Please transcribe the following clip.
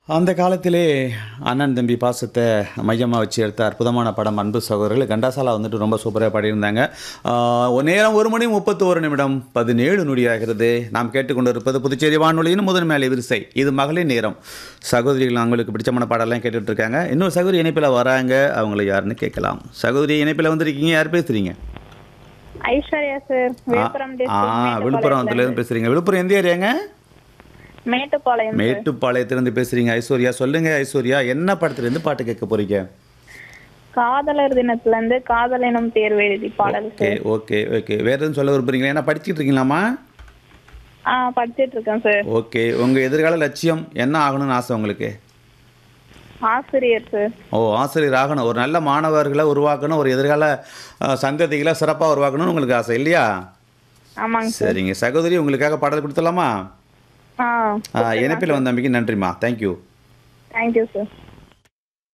அந்த காலத்திலே அண்ணன் தம்பி பாசத்தை மையமாக வச்சு எடுத்த அற்புதமான படம் அன்பு சகோதரர்கள் கண்டாசாலா வந்துட்டு ரொம்ப சூப்பராக பாடியிருந்தாங்க ஆஹ், ஒரு நேரம் ஒரு மணி முப்பத்தோரு நிமிடம் பதினேழு நொடியாகிறது நாம் கேட்டுக்கொண்டிருப்பது புதுச்சேரி வானொலியின் முதன்மேலை விரிசை இது மகளிர் நேரம் சகோதரிகள் அவங்களுக்கு பிடிச்சமான பாடலாம் கேட்டுட்டு இருக்காங்க இன்னொரு சகோதரி இணைப்பில் வராங்க அவங்களை யாருன்னு கேட்கலாம் சகோதரி இணைப்பில் வந்திருக்கீங்க யார் பேசுறீங்க ஐஸ்வர்யா சார் விழுப்புரம் ஆ விழுப்புரத்துலேருந்து பேசுறீங்க விழுப்புரம் எந்த ஏரியாங்க மேட்டுப்பாளையம் மேட்டுப்பாளையத்திலிருந்து பேசுறீங்க ஐஸ்வர்யா சொல்லுங்க ஐஸ்வர்யா என்ன படத்துலேருந்து பாட்டு கேட்க போறீங்க காதலர் தினத்துல இருந்து காதல் எனும் தேர்வு எழுதி பாடல் ஓகே ஓகே ஓகே வேற எதுவும் சொல்ல விரும்புறீங்களா என்ன படிச்சிட்டு இருக்கீங்களாமா ஆ படிச்சிட்டு இருக்கேன் சார் ஓகே உங்க எதிர்கால லட்சியம் என்ன ஆகணும்னு ஆசை உங்களுக்கு ஆசிரியர் சார் ஓ ஆசிரியர் ஆகணும் ஒரு நல்ல மாணவர்களை உருவாக்கணும் ஒரு எதிர்கால அஹ், சந்ததிகளை சிறப்பாக உருவாக்கணும்னு உங்களுக்கு ஆசை இல்லையா ஆமாங்க சார் சரிங்க சகோதரி உங்களுக்காக பாடல் கொடுத்துடலாமா ஆ இணைப்பில் வந்த நம்பிக்கை நன்றிம்மா தேங்க்யூ தேங்க்யூ சார்